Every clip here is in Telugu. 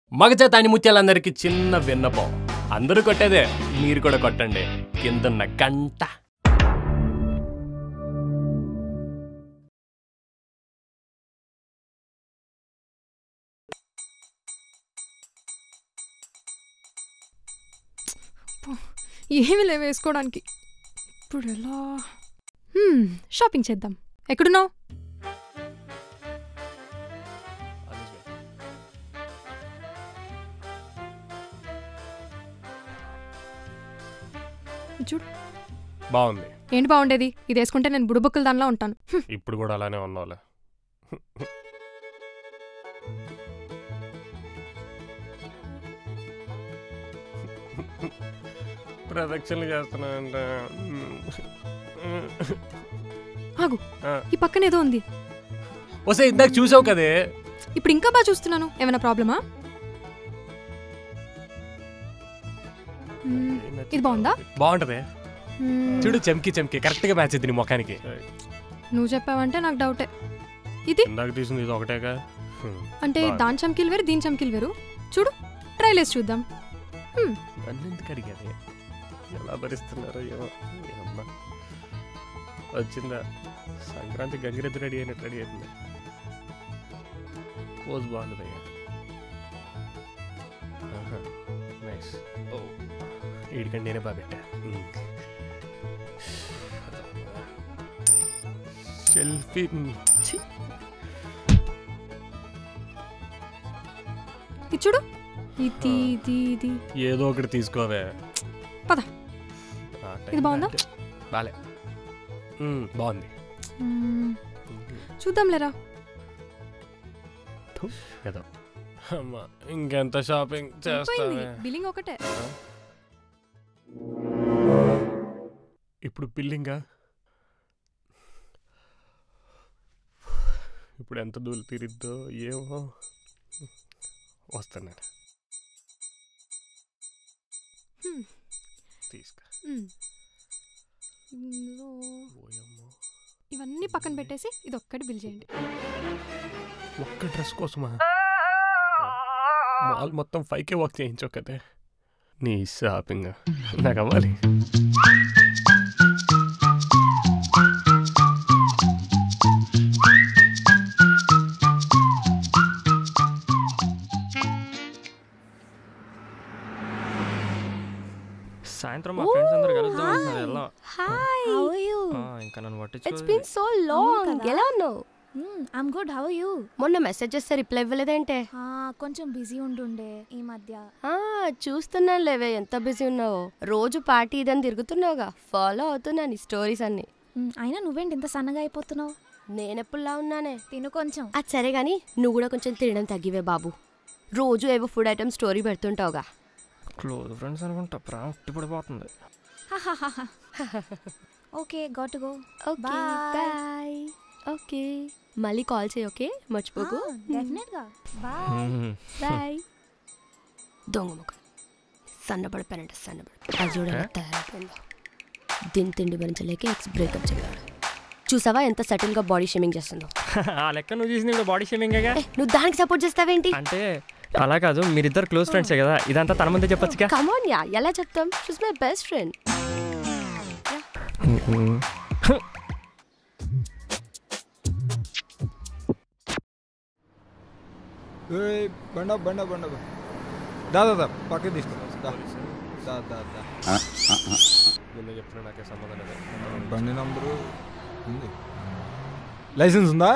మగజాతాని ముత్యాలందరికీ చిన్న విన్నపం అందరూ కొట్టేదే మీరు కూడా కొట్టండి కిందన్న గంట ఏమి లేవు వేసుకోవడానికి ఇప్పుడు ఎలా హ్మ్, షాపింగ్ చేద్దాం ఎక్కడున్నావు చూడు బాగుంది ఏంటి బాగుండేది ఇది వేసుకుంటే నేను బుడుబుక్కల దానిలా ఉంటాను హ్మ్, ఇప్పుడు కూడా అలానే ఉన్నావులే ప్రదక్షిణలు చేస్తున్నానంటే ఆగు ఆ. ఈ పక్కన ఏదో ఉంది వస్తే ఇందాక చూసావు కదే ఇప్పుడు ఇంకా బాగా చూస్తున్నాను ఏమైనా ప్రాబ్లమా హ్మ్, ఇది బాగుందా బాగుంటది హ్మ్, చూడు చెమ్కి చెమ్కి కరెక్ట్ గా మ్యాచ్ నీ ముఖానికి నువ్వు చెప్పావంటే నాకు డౌటే ఇది ఇందాక తీసింది ఇది ఒకటేగా హ్మ్. అంటే బాగుంది. దాని చమ్కీలు వేరు దీని చమ్కీలు వేరు చూడు ట్రైల్ వేసి చూద్దాం హ్మ్, నన్ను ఎందుకు అడిగాలి ఎలా భరిస్తున్నారో ఏమో ఏమమ్మా వచ్చిందా సంక్రాంతి గంగిరెద్దు రెడీ అయినట్టు రెడీ అయింది పోజ్ బాగుంది భయ్య నైస్ ఓ వీడికంటే నేనే బాగా పెట్టా సెల్ఫీ ఇది చూడు ఇది ఇది ఇది ఏదో ఒకటి తీసుకోవే పద. ఆ ఇది టైం బాగుందా? అంటే బాలే మ్మ్, బాగుంది మ్మ్, చూద్దాం లేరా ఏదో అమ్మా ఇంకెంత షాపింగ్ చేస్తావే బిల్లింగ్ ఒకటే ఇప్పుడు బిల్లింగా ఇప్పుడు ఎంత దూరం తిరిద్దో ఏమో వస్తున్నాను హ్మ్. తీసుకా మ్మ్. ఇందులో ఓయమ్మో ఇవన్నీ పక్కన పెట్టేసి ఇది ఒక్కటి బిల్ చేయండి ఒక్క డ్రెస్ కోసమా మాల్ మొత్తం ఫైవ్ కే వర్క్ చేయించవు కదే నీ షాపింగ్ నాకు అవ్వాలి సాయంత్రం మా ఫ్రెండ్స్ అందరు కలుద్దాం అంటున్నారు ఎలా హాయ్ హౌ ఆర్ యు ఆ, ఇంకా నన్ను ఇట్స్ పట్టించుకో బీన్ సో లాంగ్ ఎలా ఉన్నావు ఐమ్ గుడ్ హౌ యూ మొన్న మెసేజ్ చేస్తే రిప్లై ఇవ్వలేదంటే కొంచెం బిజీ ఉంటుండే ఈ మధ్య ఆ చూస్తున్నాను లేవే ఎంత బిజీ ఉన్నావో రోజు పార్టీ ఇదని తిరుగుతున్నావుగా ఫాలో అవుతున్నాను నీ స్టోరీస్ అన్ని మ్, అయినా నువ్వేంటి ఇంత సన్నగా అయిపోతున్నావు నేనెప్పుడులా ఉన్నానే తిను కొంచెం అది సరే గాని నువ్వు కూడా కొంచెం తినడం తగ్గివే బాబు రోజు ఏవో ఫుడ్ ఐటమ్ స్టోరీ పెడుతుంటావుగా క్లోజ్ ఫ్రెండ్స్ అనుకుంటా ప్రాణం పడిపోతుంది okay got go okay Bye. Bye okay మళ్ళీ కాల్ చేయి ఓకే మర్చిపోకు డెఫినెట్ గా బాయ్ బాయ్ దొంగ ముఖం సన్నపడిపోయానంట సన్నపడి అది చూడండి ఏ? తయారైపోయిందో దీని తిండి భరించలేక ఎక్స్ బ్రేకప్ చెప్పాడు చూసావా ఎంత సటిల్ గా బాడీ షేమింగ్ చేస్తుందో ఆ లెక్క నువ్వు చేసింది ఇప్పుడు బాడీ షేమింగేగా ఏ, నువ్వు దానికి సపోర్ట్ చేస్తావేంటి అంటే అలా కాదు మీరిద్దరు క్లోజ్ ఫ్రెండ్సే కదా ఇదంతా తన ముందే చెప్పొచ్చుగా కమాన్ యా ఎలా చెప్తాం షీస్ మై బెస్ట్ ఫ్రెండ్ ఏయ్, బండ బండ బండ బండ. దా దా దా పక్కకి తీసుకో దా దా దా దా ముందే చెప్తున్నా నాకే సంబంధం లేదు బండి నంబరు ఉంది లైసెన్స్ ఉందా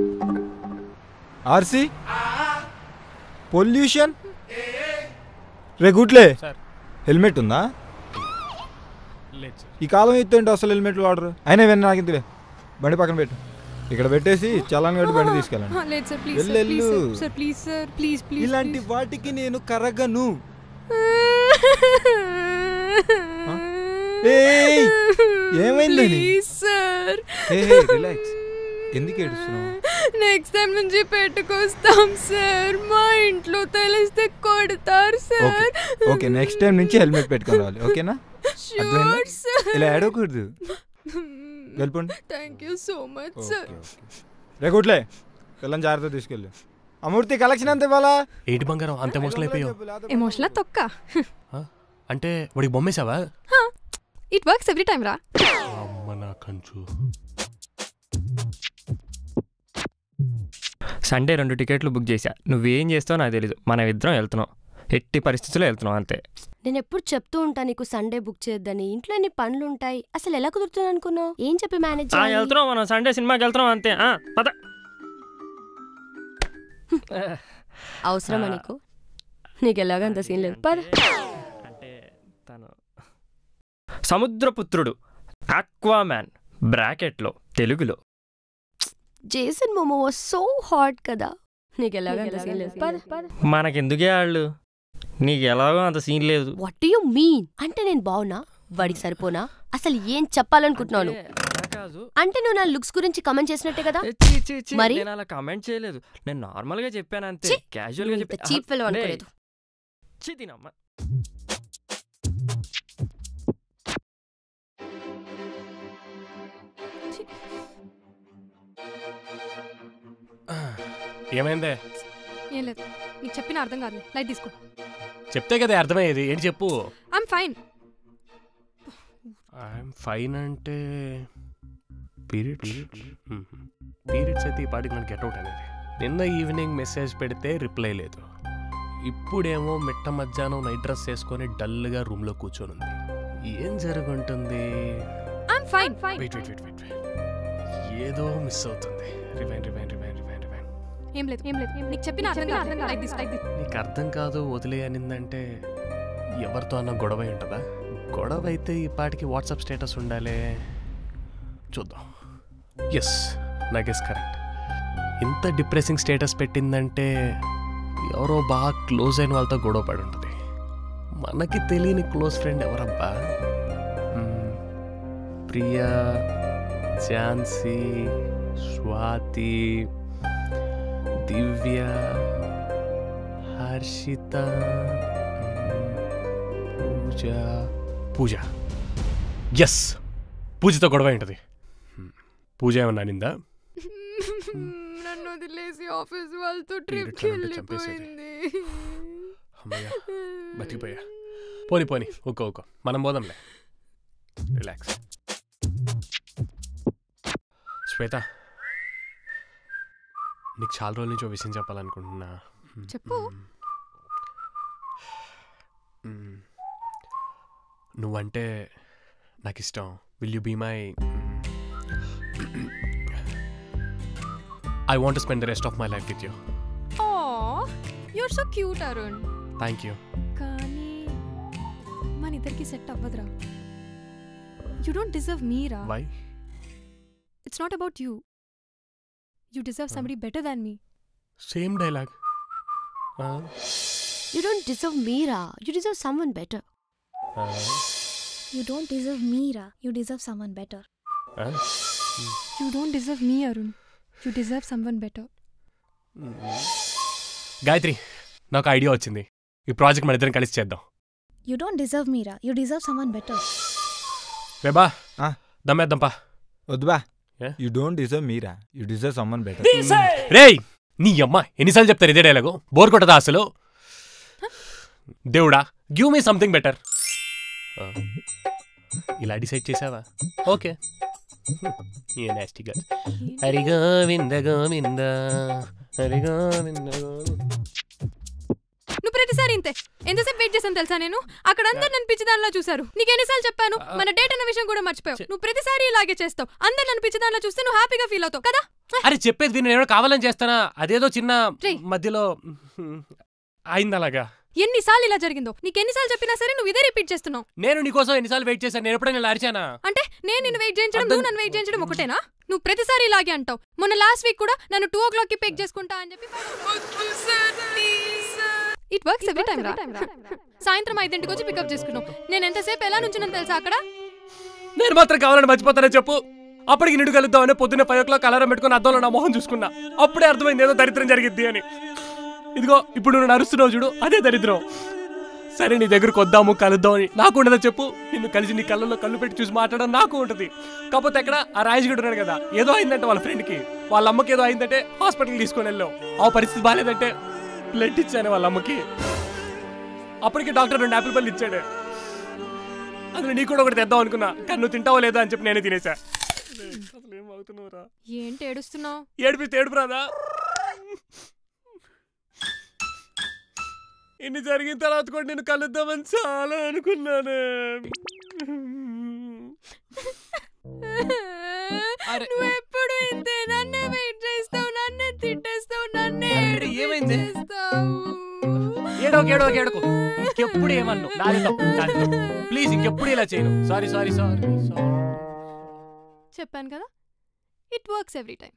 ఆర్సీ పొల్యూషన్ రే గుట్లే సార్ హెల్మెట్ ఉందా లేదు సార్ ఈ కాలం ఎత్తేంటి అసలు హెల్మెట్లు వాడరు అయినా ఇవన్నీ నాకు ఇంతలే బండి పక్కన పెట్టు ఇక్కడ పెట్టేసి చలాన్ కట్టి బండి తీసుకెళ్ళండి ఆ, లేదు సార్ ప్లీజ్ వెళ్ళు, సార్ ప్లీజ్ వెళ్ళు. Sir please sir please please ఇలాంటి వాటికి నేను కరగను ఏయ్, ఏమైందని? ప్లీజ్ సార్ ఏ రిలాక్స్ ఎందుకు ఏడుస్తున్నావు నెక్స్ట్ టైం నుంచి పెట్టుకొస్తాం సార్ మా ఇంట్లో తెలిస్తే కొడతారు సార్ ఓకే నెక్స్ట్ టైం నుంచి హెల్మెట్ పెట్టుకొని రావాలి ఓకేనా అర్థమైందా? షూర్ సార్ ఇలా ఏడవకూడదు వెళ్ళిపోండి thank you so much sir okay okay రేగుట్లే పిల్లని జాగ్రత్త తీసుకెళ్ళు అమూర్తి కలెక్షన్ ఎంత ఇవ్వాలా ఏంటి బంగారం అంత ఎమోషనల్ అయిపోయావు ఎమోషనల్ తొక్క అంటే వాడికి బొమ్మేసావా ఇట్ వర్క్స్ ఎవ్రీ టైం రా అమ్మ నా కంచు సండే రెండు టికెట్లు బుక్ చేశా నువ్వేం చేస్తావో నాకు తెలీదు మనం ఇద్దరం వెళ్తున్నాం ఎట్టి పరిస్థితుల్లో వెళ్తున్నాం అంతే నేను ఎప్పుడు చెప్తూ ఉంటా నీకు సండే బుక్ చేయొద్దని ఇంట్లో ఎన్ని పనులు ఉంటాయి అసలు ఎలా కుదురుతుంది అనుకున్నావు ఏం చెప్పి మేనేజ్ ఆ, వెళ్తున్నాం మనం సండే సినిమాకి వెళ్తున్నాం అంతే ఆ, పద అవసరమా ఆ. నీకు నీకు ఎలాగ అంత సీన్ లేదు పద అంటే తను సముద్రపుత్రుడు ఆక్వామ్యాన్ బ్రాకెట్లో తెలుగులో Jason Momoa was so hot కదా నీకు ఎలాగ అంత సీన్ లేదు పద పద మనకెందుకే వాళ్ళు నీకు ఎలాగో అంత సీన్ లేదు వాట్ డు యు మీన్ అంటే నేను బావునా వాడికి సరిపోనా అసలు ఏం చెప్పాలనుకుంటున్నాను అంటే అలా కాదు అంటే నువ్వు నా లుక్స్ గురించి కమెంట్ చేసినట్టే కదా ఏ, చీ, చీ, చీ, మరి? నేను అలా కమెంట్ చేయలేదు నేను నార్మల్ గా చెప్పాను అంతే ఛీ! క్యాజువల్ గా ఇంత చెప్పా చీప్ ఫెలో లే, అనుకోలేదు ఛీ, తినమ్మ. ఏమైందే ఏం లేదు నీకు చెప్పిన అర్థం కాదు లైట్ తీసుకో చెప్తే కదా అర్థమయ్యేది ఏంటి చెప్పు ఐమ్ ఫైన్ ఐఎమ్ ఫైన్ అంటే పీరియడ్స్ పీరియడ్స్ అయితే ఈ పాటికి నన్ను గెట్అవుట్ అనేది నిన్న ఈవినింగ్ మెసేజ్ పెడితే రిప్లై లేదు ఇప్పుడేమో మిట్ట మధ్యాహ్నం నైట్ డ్రెస్ వేసుకొని డల్గా రూమ్లో కూర్చొని ఉంది ఏం జరుగుంటుంది I'm fine fine wait wait wait wait ఏదో మిస్ అవుతుంది రివైన్ రివైన్ రివైన్ రివైన్ రివైన్ ఏం లేదు ఏం లేదు నీకు చెప్పిన అర్థం కాదు లైట్ తీసుకో లైట్ తీసుకో నీకు అర్థం కాదు వదిలే అనిందంటే ఎవరితో అన్న గొడవ అయి ఉంటుందా గొడవ అయితే ఈ పాటికి వాట్సాప్ స్టేటస్ ఉండాలి చూద్దాం ఎస్ నా గెస్ కరెక్ట్ ఇంత డిప్రెసింగ్ స్టేటస్ పెట్టిందంటే ఎవరో బాగా క్లోజ్ అయిన వాళ్ళతో గొడవ పడి ఉంటుంది మనకి తెలియని క్లోజ్ ఫ్రెండ్ ఎవరబ్బా మ్మ్. ప్రియా ఝాన్సీ స్వాతి దివ్య హర్షిత పూజ పూజ ఎస్ పూజతో గొడవ ఏంటది పూజ ఏమన్నా అనిందా నన్ను వదిలేసి ఆఫీస్ వాళ్ళతో వీడు ట్రిప్కి ఎట్లా ఉంటే చంపేసేది. వెళ్ళిపోయింది అమ్మయ్యా బతికిపోయా పోని పోని ఊకో ఊకో మనం పోదాంలే రిలాక్స్ శ్వేత నీకు చాలా రోజుల నుంచి ఓ విషయం చెప్పాలనుకుంటున్నా చెప్పు. మ్మ్. నువ్వంటే నాకు ఇష్టం will you be my I want spend the rest of my life with you oh your so cute Arun thank you కానీ మన ఇద్దరికి సెట్ అవ్వదురా యూ డోంట్ డిజర్వ్ మీ రా why it's not about you you deserve somebody better than me same dialogue you don't deserve మీరా you deserve someone better you don't deserve మీరా you deserve someone better you don't deserve me Arun you deserve someone better Gayatri నాకు ఐడియా వచ్చింది ఈ ప్రాజెక్ట్ మన ఇద్దరం కలిసి చేద్దాం యూ డోంట్ డిజర్వ్ మీరా యూ డిజర్వ్ సమ్వన్ బెటర్ రేబా ఆ. దమ్మేద్దాంపా వద్దు బా ఏ? యూ డోంట్ డిజర్వ్ మీరా యూ డిజర్వ్ సమ్మన్ బెటర్ రేయ్ నీ అమ్మ ఎన్నిసార్లు చెప్తారు ఇదే డైలాగు బోర్ కొట్టదా అసలు దేవుడా గివ్ మీ సంథింగ్ బెటర్ ఇలా డిసైడ్ చేసావా okay a nasty girl Hari Govinda Govinda Hari Govinda Govinda నువ్వు ప్రతిసారి ఇంతే ఎంతసేపు వెయిట్ చేశాను తెలుసా నేను అక్కడ అందరు నన్ను పిచ్చిదానిలా చూశారు నీకు ఎన్నిసార్లు చెప్పాను మన డేట్ అన్న విషయం కూడా మర్చిపోయావు నువ్వు ప్రతిసారి ఇలాగే చేస్తావు అందరు నన్ను పిచ్చిదానిలా చూస్తే నువ్వు హ్యాపీగా ఫీల్ అవుతావు కదా అరే చెప్పేది విను, నేను కావాలని చేస్తానా అదేదో చిన్న రేయ్. మధ్యలో అయింది అలాగా ఎన్నిసార్లు ఇలా జరిగిందో నీకు ఎన్నిసార్లు చెప్పినా సరే నువ్వు ఇదే రిపీట్ చేస్తున్నావు నేను నీకోసం ఎన్నిసార్లు వెయిట్ చేశాను నేను ఎప్పుడైనా ఇలా అరిచానా అంటే నేను నిన్ను వెయిట్ చేయించడం అర్థం- నువ్వు నన్ను వెయిట్ చేయించడం ఒకటేనా నువ్వు ప్రతిసారి ఇలాగే అంటావు మొన్న లాస్ట్ వీక్ కూడా నన్ను టూ ఓ క్లాక్ కి పిక్ చేసుకుంటా అని చెప్పి ఇట్ వర్క్స్ ఎవ్రీ టైం రా సాయంత్రం ఐదింటికి వచ్చి పికప్ చేసుకున్నావు నేను ఎంతసేపు ఎలా నుంచున్నాను తెలుసా అక్కడ నేను మాత్రం కావాలని మర్చిపోతానే చెప్పు అప్పటికి నిండు కలుద్దామని పొద్దున్నే ఫైవ్ ఓ క్లాక్ అలారం పెట్టుకుని అద్దంలో నా మొహం చూసుకున్నా అప్పుడే అర్థమైంది ఏదో దరిద్రం జరిగిద్ది అని ఇదిగో ఇప్పుడు నువ్వు నరుస్తున్నావు చూడు అదే దరిద్రం సరే నీ దగ్గరకు వద్దాము కలుద్దాం అని నాకు ఉండదా చెప్పు నిన్ను కలిసి నీ కళ్ళల్లో కళ్ళు పెట్టి చూసి మాట్లాడడం నాకు ఉంటుంది కాకపోతే ఎక్కడ ఆ రాజుగడు ఉన్నాడు కదా ఏదో అయిందంటే వాళ్ళ ఫ్రెండ్కి వాళ్ళ అమ్మకి ఏదో అయిందంటే హాస్పిటల్కి తీసుకొని వెళ్ళావు ఆ పరిస్థితి బాగాలేదంటే బ్లడ్ ఇచ్చాను వాళ్ళ అమ్మకి అప్పటికి డాక్టర్ రెండు యాపిల్ పళ్ళు ఇచ్చాడు అందులో నీకు కూడా ఒకటి తెద్దాం అనుకున్నా కానీ నువ్వు తింటావో లేదా అని చెప్పి నేనే తినేసా అసలు ఏం అవుతున్నావురా ఏంటి ఏడుస్తున్నావు ఏడిపిస్తే ఏడుపు రాదా ఇన్ని జరిగిన తర్వాత కూడా నేను కలుద్దామని చాలా అనుకున్నాను అరే. నువ్వు ఎప్పుడు ఇంతే నన్నే వెయిట్ చేస్తావు నన్నే తిట్టేస్తావు నన్నే అరే, ఏమైంది? చేస్తావు ఏడోకు ఏడోకు ఏడకు ఇంకెప్పుడు ఏమన్ను నాది తప్పు నాది తప్పు ప్లీజ్ ఇంకెప్పుడు ఇలా చేయను సారీ సారీ సారీ చెప్పాను కదా ఇట్ వర్క్స్ ఎవ్రీ టైం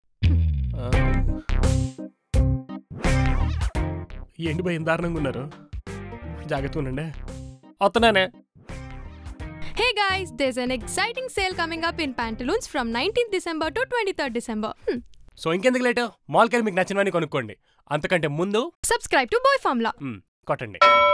ఏంటి భయం దారుణంగా ఉన్నారు జాగ్రత్తగా ఉండండి వస్తున్నానే Hey guys, there's an exciting sale coming up in Pantaloons from 19th December to 23rd December. Hmm. So ఇంకెందుకు లేట్ మాల్కెళ్ళి మీకు నచ్చినవన్నీ కొనుక్కోండి అంతకంటే ముందు Subscribe to Boy Formula. మ్, కొట్టండి